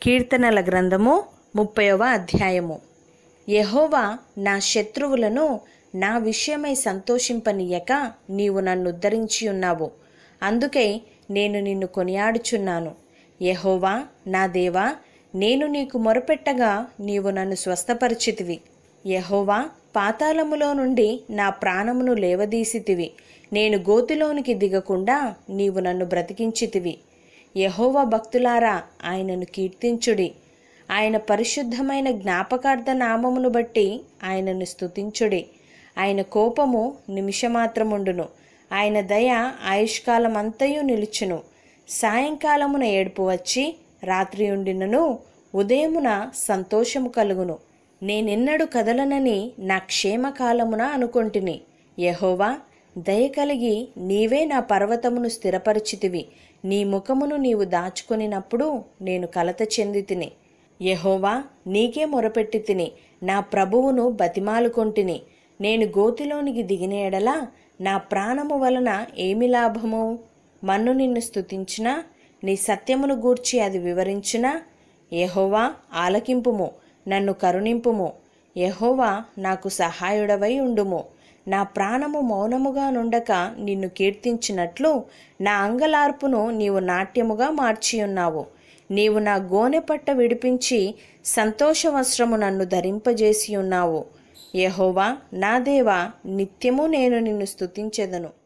కీర్తనల గ్రంథము ముప్పైవ అధ్యాయము యెహోవా నా శత్రువులను నా విషయమై సంతోషింపనీయక నీవు నన్ను ఉద్ధరించి ఉన్నావు అందుకే నేను నిన్ను కొనియాడుచున్నాను యెహోవా నా దేవా నేను నీకు మొరపెట్టగా నీవు నన్ను స్వస్థపరిచితివి యెహోవా పాతాళములో నుండి నా ప్రాణమును లేవదీసితివి నేను గోతిలోనికి దిగకుండా నీవు నన్ను బ్రతికించితివి యెహోవా భక్తులారా ఆయనను కీర్తించుడి ఆయన పరిశుద్ధమైన జ్ఞాపకార్థ నామమును బట్టి ఆయనను స్తుతించుడి ఆయన కోపము నిమిషమాత్రముండును ఆయన దయ ఆయుష్కాలమంతయు నిలుచును సాయంకాలమున ఏడుపు వచ్చి రాత్రి ఉండినను ఉదయమున సంతోషము కలుగును నేనెన్నడు కదలనని నా క్షేమకాలమున అనుకొంటిని యెహోవా దయ కలిగి నీవే నా పర్వతమును స్థిరపరిచితివి నీ ముఖమును నీవు దాచుకొనినప్పుడు నేను కలత చెంది తిని యెహోవా నీకే మొరపెట్టి తిని నా ప్రభువును బతిమాలుకొంటిని నేను గోతిలోనికి దిగిన ఎడల నా ప్రాణము వలన ఏమి లాభము మన్ను నిన్ను స్తుతించినా నీ సత్యమును గూర్చి అది వివరించినా యెహోవా ఆలకింపుము నన్ను కరుణింపుము యెహోవా నాకు సహాయుడవై ఉండుము నా ప్రాణము మౌనముగా నుండక నిన్ను కీర్తించినట్లు నా అంగలార్పును నీవు నాట్యముగా మార్చియున్నావు నీవు నా గోనె పట్ట విడిపించి సంతోషవస్త్రము నన్ను ధరింపజేసి ఉన్నావు యెహోవా నా దేవా నిత్యము నేను నిన్ను స్తుతించెదను